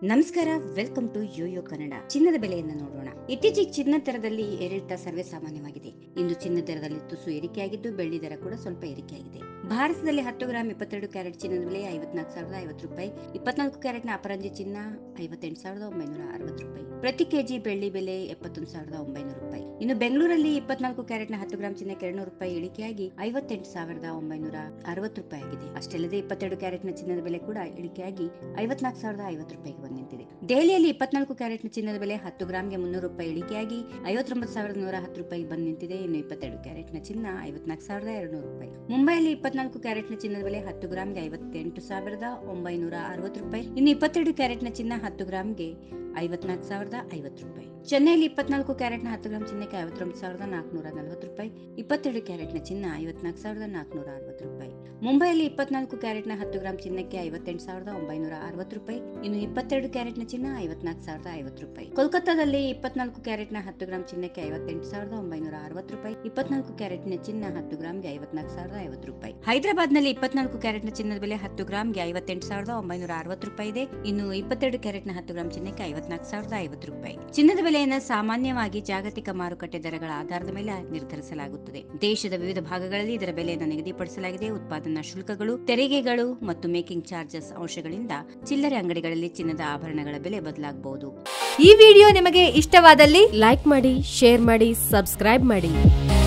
ನಮಸ್ಕಾರ welcome to Yoyo Kannada ಚಿನ್ನದ ಬೆಲೆಯನ್ನು ನೋಡೋಣ ಇತ್ತೀಚೆಗೆ ಚಿನ್ನ ದರದಲ್ಲಿ ಏರಿಳಿತ ಸರ್ವೇ ಸಾಮಾನ್ಯವಾಗಿದೆ ಇಂದು ಚಿನ್ನ ದರದಲ್ಲಿ ತುಸು ಏರಿಕೆಯಾಗಿದ್ದು ಬೆಳ್ಳಿ ದರ ಕೂಡ ಸ್ವಲ್ಪ ಏರಿಕೆಯಾಗಿದೆ ಭಾರತದಲ್ಲಿ ಹತ್ತು ಗ್ರಾಂ ಇಪ್ಪತ್ತೆರಡು ಕ್ಯಾರೆಟ್ ಚಿನ್ನದ ಬೆಲೆ ಐವತ್ನಾಲ್ಕು ಸಾವಿರದ ಐವತ್ತು ರೂಪಾಯಿ ಇಪ್ಪತ್ನಾಲ್ಕು ಕ್ಯಾರೆಟ್ನ ಅಪರಂಜಿ ಚಿನ್ನ ಐವತ್ತೆಂಟು ಸಾವಿರದ ಒಂಬೈನೂರ ಅರವತ್ತು ರೂಪಾಯಿ ಪ್ರತಿ ಕೆಜಿ ಬೆಳ್ಳಿ ಬೆಲೆ ಎಪ್ಪತ್ತೊಂದು ಸಾವಿರದ ಒಂಬೈನೂರು ರೂಪಾಯಿ ಇನ್ನು ಬೆಂಗಳೂರಲ್ಲಿ ಇಪ್ಪತ್ನಾಲ್ಕು ಕ್ಯಾರೆಟ್ನ ಹತ್ತು ಗ್ರಾಂ ಚಿನ್ನಕ್ಕೆ ಎರಡ್ನೂರು ರೂಪಾಯಿ ಇಳಿಕೆಯಾಗಿ ಐವತ್ತೆಂಟು ಸಾವಿರದ ಒಂಬೈನೂರ ಅರವತ್ತು ರೂಪಾಯಿ ಆಗಿದೆ ಅಷ್ಟಲ್ಲದೆ ಇಪ್ಪತ್ತೆರಡು ಕ್ಯಾರೆಟ್ನ ಚಿನ್ನದ ಬೆಲೆ ಕೂಡ ಇಳಿಕೆಯಾಗಿ ಐವತ್ನಾಲ್ಕು ಸಾವಿರದ ಐವತ್ತು ರೂಪಾಯಿಗೆ ಬಂದು ನಿಂತಿದೆ ದೆಹಲಿಯಲ್ಲಿ ಇಪ್ಪತ್ನಾಲ್ಕು ಕ್ಯಾರೆಟ್ನ ಚಿನ್ನದ ಬೆಲೆ ಹತ್ತು ಗ್ರಾಂಗೆ ಮುನ್ನೂರು ರೂಪಾಯಿ ಇಳಿಕೆಯಾಗಿ ಐವತ್ತೊಂಬತ್ತು ಸಾವಿರದ ನೂರ ಹತ್ತು ರೂಪಾಯಿ ಬಂದು ನಿಂತಿದೆ ಇನ್ನು ಇಪ್ಪತ್ತೆರಡು ಕ್ಯಾರೆಟ್ನ ಚಿನ್ನ ಐವತ್ನಾಲ್ಕು ಸಾವಿರದ ಎರಡುನೂರು ರೂಪಾಯಿ ಮುಂಬೈಯಲ್ಲಿ ಇಪ್ಪತ್ನಾಲ್ಕು ಕ್ಯಾರೆಟ್ನ ಚಿನ್ನದ ಬೆಲೆ ಹತ್ತು ಗ್ರಾಂಗೆ ಐವತ್ತೆಂಟು ಸಾವಿರದ ಒಂಬೈನೂರ ಅರವತ್ತು ರೂಪಾಯಿ ಇನ್ನು ಇಪ್ಪತ್ತೆರಡು ಕ್ಯಾರೆಟ್ನ ಚಿನ್ನ ಹತ್ತು ಗ್ರಾಂಗೆ ಐವತ್ನಾಲ್ಕು ಸಾವಿರದ ಐವತ್ತು ರೂಪಾಯಿ ಚೆನ್ನೈಯಲ್ಲಿ ಇಪ್ಪತ್ನಾಲ್ಕು ಕ್ಯಾರೆಟ್ನ ಹತ್ತು ಗ್ರಾಂ ಚಿನ್ನಕ್ಕೆ ಐವತ್ತೊಂಬತ್ತು ಸಾವಿರದ ನಾಲ್ಕುನೂರ ನಲವತ್ತು ರೂಪಾಯಿ ಇಪ್ಪತ್ತೆರಡು ಕ್ಯಾರೆಟ್ನ ಚಿನ್ನ ಐವತ್ನಾಲ್ಕು ಸಾವಿರದ ನಾಲ್ಕುನೂರ ಅರವತ್ತು ರೂಪಾಯಿ ಮುಂಬೈಯಲ್ಲಿ ಇಪ್ಪತ್ನಾಲ್ಕು ಕ್ಯಾರೆಟ್ನ ಹತ್ತು ಗ್ರಾಂ ಚಿನ್ನಕ್ಕೆ ಐವತ್ತೆಂಟು ಸಾವಿರದ ಒಂಬೈನೂರ ಅರವತ್ತು ರೂಪಾಯಿ ಇನ್ನು ಇಪ್ಪತ್ತೆರಡು ಕ್ಯಾರೆಟ್ನ ಚಿನ್ನ ಐವತ್ನಾಲ್ಕು ಸಾವಿರದ ಐವತ್ತು ರೂಪಾಯಿ ಕೋಲ್ಕತ್ತಾದಲ್ಲಿ ಇಪ್ಪತ್ನಾಲ್ಕು ಕ್ಯಾರೆಟ್ನ ಹತ್ತು ಗ್ರಾಂ ಚಿನ್ನಕ್ಕೆ ಐವತ್ತೆಂಟು ಸಾವಿರದ ಒಂಬೈನೂರ ಅರವತ್ತು ರೂಪಾಯಿ ಇಪ್ಪತ್ನಾಲ್ಕು ಕ್ಯಾರೆಟ್ನ ಚಿನ್ನ ಹತ್ತು ಗ್ರಾಂಗೆ ಐವತ್ನಾಲ್ಕು ಸಾವಿರದ ಐವತ್ತು ರೂಪಾಯಿ ಹೈದರಾಬಾದ್ನಲ್ಲಿ ಇಪ್ಪತ್ನಾಲ್ಕು ಕ್ಯಾರೆಟ್ನ ಚಿನ್ನದ ಬೆಲೆ ಹತ್ತು ಗ್ರಾಂಗೆ ಐವತ್ತೆಂಟು ಸಾವಿರದ ಒಂಬೈನೂರ ಅರವತ್ತು ರೂಪಾಯಿ ಇದೆ ಇನ್ನು ಇಪ್ಪತ್ತೆರಡು ಕ್ಯಾರೆಟ್ನ ಹತ್ತು ಗ್ರಾಂ ಚಿನ್ನಕ್ಕೆ ಐವತ್ನಾಲ್ಕು ಸಾವಿರದ ಐವತ್ತು ರೂಪಾಯಿ ಚಿನ್ನದ ಬೆಲೆಯನ್ನು ಸಾಮಾನ್ಯವಾಗಿ ಜಾಗತಿಕ ಮಾರುಕಟ್ಟೆ ದರಗಳ ಆಧಾರದ ಮೇಲೆ ನಿರ್ಧರಿಸಲಾಗುತ್ತದೆ ದೇಶದ ವಿವಿಧ ಭಾಗಗಳಲ್ಲಿ ಇದರ ಬೆಲೆಯನ್ನು ನಿಗದಿಪಡಿಸಲಾಗಿದೆ ಉತ್ಪಾದನಾ ಶುಲ್ಕಗಳು ತೆರಿಗೆಗಳು ಮತ್ತು ಮೇಕಿಂಗ್ ಚಾರ್ಜಸ್ ಅಂಶಗಳಿಂದ ಚಿಲ್ಲರೆ ಅಂಗಡಿಗಳಲ್ಲಿ ಚಿನ್ನದ ಆಭರಣಗಳ ಬೆಲೆ ಬದಲಾಗಬಹುದು ಈ ವಿಡಿಯೋ ನಿಮಗೆ ಇಷ್ಟವಾದಲ್ಲಿ ಲೈಕ್ ಮಾಡಿ ಶೇರ್ ಮಾಡಿ ಸಬ್ಸ್ಕ್ರೈಬ್ ಮಾಡಿ